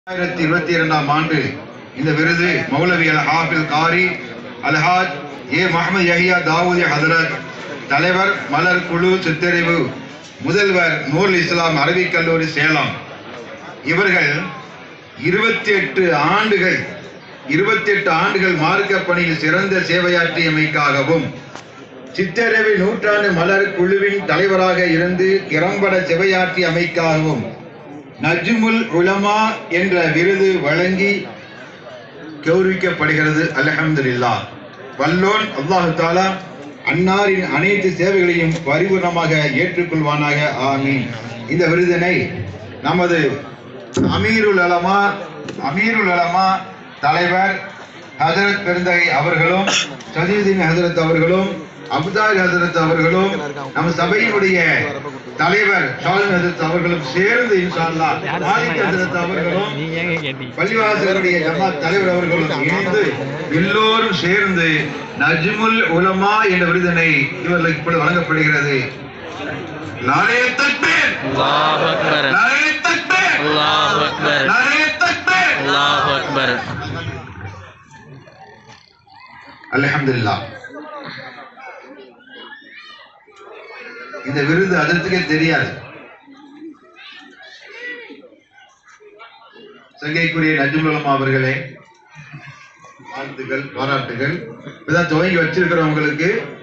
ஆயிரத்தி இருபத்தி இரண்டாம் ஆண்டு இந்த விருது மௌலவி அல் ஹாஃபில் காரி அல்ஹாஜ் ஏ முகமது யஹியா தாவூதி ஹதரத் தலைவர் மலர் குழு சித்தறிவு முதல்வர் நூல் இஸ்லாம் அரபிக் கல்லூரி சேலம் இவர்கள் இருபத்தி எட்டு ஆண்டுகள் இருபத்தி எட்டு ஆண்டுகள் மார்க்க பணியில் சிறந்த சேவையாற்றியமைக்காகவும் சித்தரவி நூற்றாண்டு மலர் குழுவின் தலைவராக இருந்து திறம்பட சேவையாற்றிய அமைக்காகவும் நஜ்முல் உலமா என்ற விருது வழங்கி கௌரவிக்கப்படுகிறது அல்ஹம்துலில்லாஹ் வல்லோன் அல்லாஹு தாலா அன்னாரின் அனைத்து சேவைகளையும் பரிபூர்ணமாக ஏற்றுக்கொள்வானாக ஆமீன் இந்த விருதினை நமது அமீருல் அலமா அமீருல் அலமா தலைவர் ஹஜரத் பெருந்தகை அவர்களும் சதீதீன் ஹஜரத் அவர்களும் அப்தார் ஹஜரத் அவர்களும் நம்ம சபையினுடைய தலைவர் ஷாலின் ஹஜரத் அவர்களும் சேர்ந்து இன்ஷா அல்லாஹ் மாலிக் ஹஜரத் அவர்களும் நீங்க ஏங்க கேட்டீங்க பள்ளிவாசலுடைய ஜமாத் தலைவர் அவர்களும் இணைந்து எல்லோரும் சேர்ந்து நஜ்முல் உலமா என்ற விருதினை இவர்களுக்கு இப்பொழுது வழங்கப்படுகிறது நாரே தக்பீர் அல்லாஹ் அக்பர் நாரே தக்பீர் அல்லாஹ் அக்பர் நாரே தக்பீர் அல்லாஹ் அக்பர் அல்ஹம்துலில்லாஹ் இந்த விருது அதற்கே தெரியாது சங்கைக்குரிய நஜ்முலமா அவர்களே வாழ்த்துக்கள் பாராட்டுகள் இப்பதான் துவங்கி வச்சிருக்கிறவங்களுக்கு